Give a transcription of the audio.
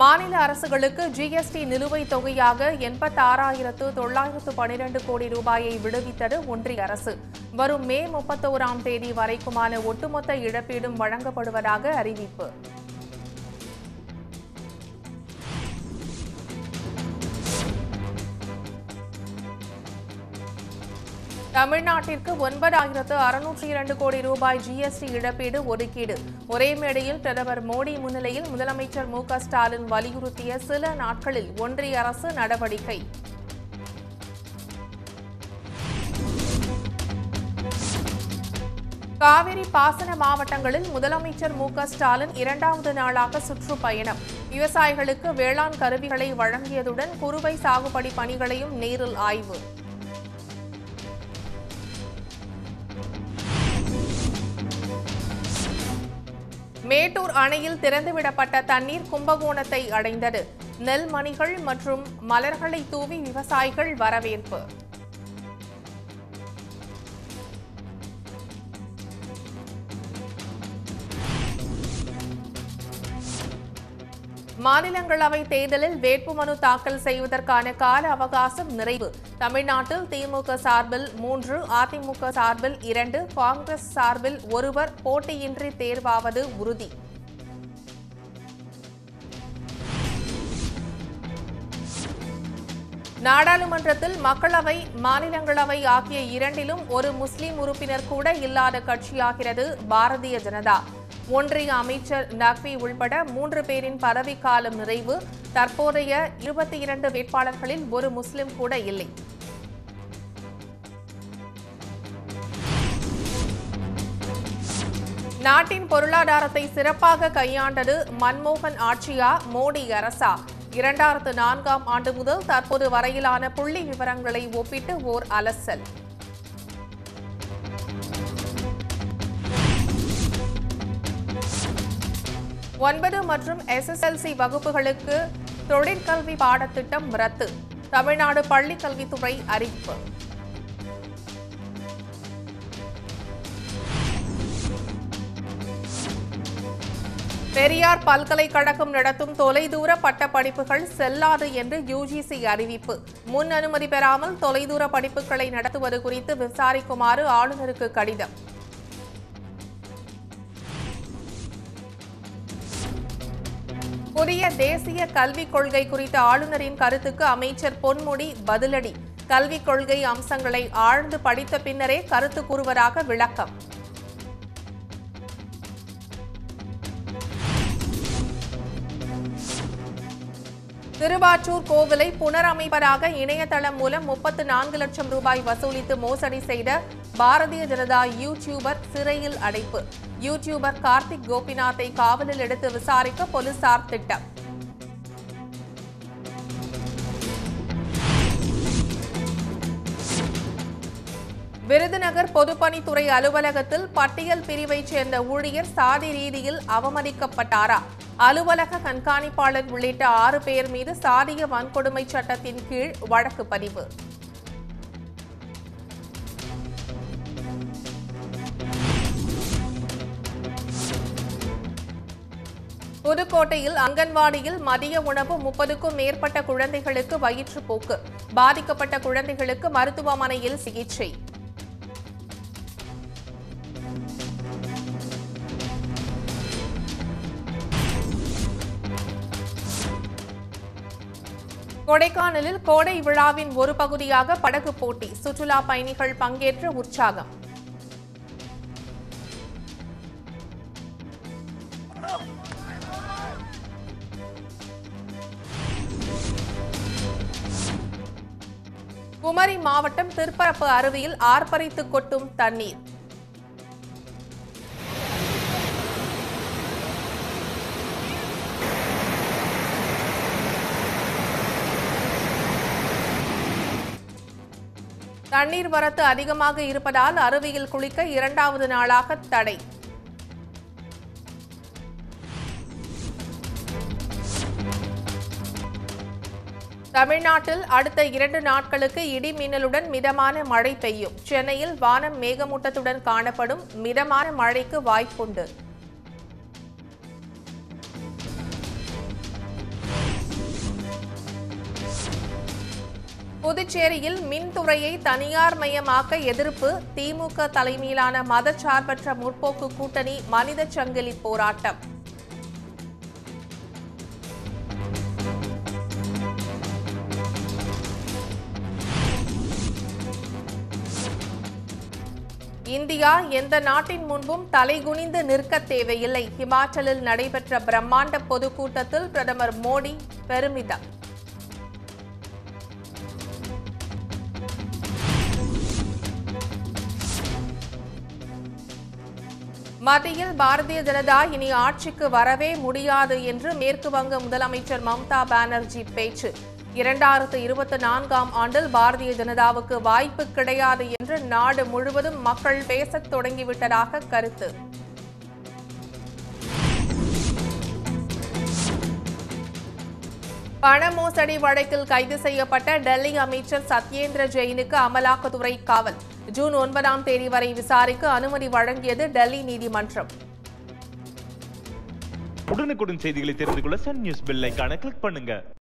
மாநில அரசுகளுக்கு ஜிஎஸ்டி நிலுவைத் தொகையாக எண்பத்தாறாயிரத்து தொள்ளாயிரத்து பனிரெண்டு கோடி ரூபாயை விடுவித்தது ஒன்றிய அரசு வரும் மே முப்பத்தோராம் தேதி வரைக்குமான ஒட்டுமொத்த இழப்பீடும் வழங்கப்படுவதாக அறிவிப்பு தமிழ்நாட்டிற்கு ஒன்பதாயிரத்து அறுநூற்றி இரண்டு கோடி ரூபாய் ஜிஎஸ்டி இழப்பீடு ஒதுக்கீடு ஒரே மேடையில் பிரதமர் மோடி முன்னிலையில் முதலமைச்சர் மு க ஸ்டாலின் வலியுறுத்திய சில நாட்களில் ஒன்றிய அரசு நடவடிக்கை காவிரி பாசன மாவட்டங்களில் முதலமைச்சர் மு க ஸ்டாலின் இரண்டாவது நாளாக சுற்றுப்பயணம் விவசாயிகளுக்கு வேளாண் கருவிகளை வழங்கியதுடன் குறுவை சாகுபடி பணிகளையும் நேரில் ஆய்வு மேட்டூர் அணையில் திறந்துவிடப்பட்ட தண்ணீர் கும்பகோணத்தை அடைந்தது நெல் மணிகள் மற்றும் மலர்களை தூவி விவசாயிகள் வரவேற்பு மாநிலங்களவை தேர்தலில் வேட்புமனு தாக்கல் செய்வதற்கான கால அவகாசம் நிறைவு தமிழ்நாட்டில் திமுக சார்பில் மூன்று அதிமுக சார்பில் இரண்டு காங்கிரஸ் சார்பில் ஒருவர் போட்டியின்றி தேர்வாவது உறுதி நாடாளுமன்றத்தில் மக்களவை மாநிலங்களவை ஆகிய இரண்டிலும் ஒரு முஸ்லிம் உறுப்பினர் கூட இல்லாத கட்சியாகிறது பாரதிய ஜனதா ஒன்றிய அமைச்சர் நக்வி உள்பட மூன்று பேரின் பதவிக்காலம் நிறைவு தற்போதைய இருபத்தி இரண்டு வேட்பாளர்களில் ஒரு முஸ்லிம் கூட இல்லை நாட்டின் பொருளாதாரத்தை சிறப்பாக கையாண்டது மன்மோகன் ஆட்சியா மோடி அரசா இரண்டாயிரத்து நான்காம் ஆண்டு முதல் தற்போது வரையிலான புள்ளி விவரங்களை ஒப்பிட்டு ஓர் அலசல் ஒன்பது மற்றும் எஸ்எஸ்எல்சி வகுப்புகளுக்கு தொழிற்கல்வி பாடத்திட்டம் ரத்து தமிழ்நாடு பள்ளிக் கல்வித்துறை அறிவிப்பு பெரியார் பல்கலைக்கழகம் நடத்தும் தொலைதூர பட்டப்படிப்புகள் செல்லாது என்று யுஜிசி அறிவிப்பு முன் அனுமதி பெறாமல் தொலைதூர படிப்புகளை நடத்துவது குறித்து விசாரிக்குமாறு ஆளுநருக்கு கடிதம் புதிய தேசிய கல்விக் கொள்கை குறித்த ஆளுநரின் கருத்துக்கு அமைச்சர் பொன்முடி பதிலடி கல்விக் கொள்கை அம்சங்களை ஆழ்ந்து படித்த பின்னரே கருத்து கூறுவதாக விளக்கம் திருவாச்சூர் கோவிலை புனரமைப்பதாக இணையதளம் மூலம் முப்பத்து நான்கு லட்சம் ரூபாய் வசூலித்து மோசடி செய்த பாரதிய ஜனதா யூடியூபர் சிறையில் அடைப்பு யூடியூபர் கார்த்திக் கோபிநாத்தை காவலில் எடுத்து விசாரிக்க போலீசார் திட்டம் விருதுநகர் பொதுப்பணித்துறை அலுவலகத்தில் பட்டியல் பிரிவைச் சேர்ந்த ஊழியர் சாதி ரீதியில் அவமதிக்கப்பட்டாரா அலுவலக கண்காணிப்பாளர் உள்ளிட்ட ஆறு பேர் மீது சாதிய வன்கொடுமை சட்டத்தின் கீழ் வழக்கு பதிவு புதுக்கோட்டையில் அங்கன்வாடியில் மதிய உணவு முப்பதுக்கும் மேற்பட்ட குழந்தைகளுக்கு வயிற்றுப்போக்கு பாதிக்கப்பட்ட குழந்தைகளுக்கு மருத்துவமனையில் சிகிச்சை கொடைக்கானலில் கோடை விழாவின் ஒரு பகுதியாக படகு போட்டி சுற்றுலா பயணிகள் பங்கேற்ற உற்சாகம் குமரி மாவட்டம் திருப்பரப்பு அருவியில் ஆர்ப்பரித்து கொட்டும் தண்ணீர் தண்ணீர் வரத்து அதிகமாக இருப்பதால் அருவியில் குளிக்க இரண்டாவது நாளாக தடை தமிழ்நாட்டில் அடுத்த இரண்டு நாட்களுக்கு இடி மின்னலுடன் மிதமான மழை பெய்யும் சென்னையில் வானம் மேகமூட்டத்துடன் காணப்படும் மிதமான மழைக்கு வாய்ப்புண்டு புதுச்சேரியில் மின்துறையை தனியார் மயமாக்க எதிர்ப்பு திமுக தலைமையிலான மதச்சார்பற்ற முற்போக்கு கூட்டணி மனித சங்கிலி போராட்டம் இந்தியா எந்த நாட்டின் முன்பும் தலைகுனிந்து நிற்க தேவையில்லை ஹிமாச்சலில் நடைபெற்ற பிரம்மாண்ட பொதுக்கூட்டத்தில் பிரதமர் மோடி பெருமிதம் மத்தியில் பாரதிய ஜனதா இனி ஆட்சிக்கு வரவே முடியாது என்று மேற்கு வங்க முதலமைச்சர் மம்தா பானர்ஜி பேச்சு இரண்டாயிரத்து இருபத்தி நான்காம் ஆண்டில் பாரதிய ஜனதாவுக்கு வாய்ப்பு கிடையாது என்று நாடு முழுவதும் மக்கள் பேசத் தொடங்கிவிட்டதாக கருத்து பண மோசடி வழக்கில் கைது செய்யப்பட்ட டெல்லி அமைச்சர் சத்யேந்திர ஜெயினுக்கு அமலாக்கத்துறை காவல் ஜூன் ஒன்பதாம் தேதி வரை விசாரிக்க அனுமதி வழங்கியது டெல்லி நீதிமன்றம் உடனுக்குடன் செய்திகளை தெரிந்து கொள்ள சன் நியூஸ் பெல் ஐகானை கிளிக் பண்ணுங்க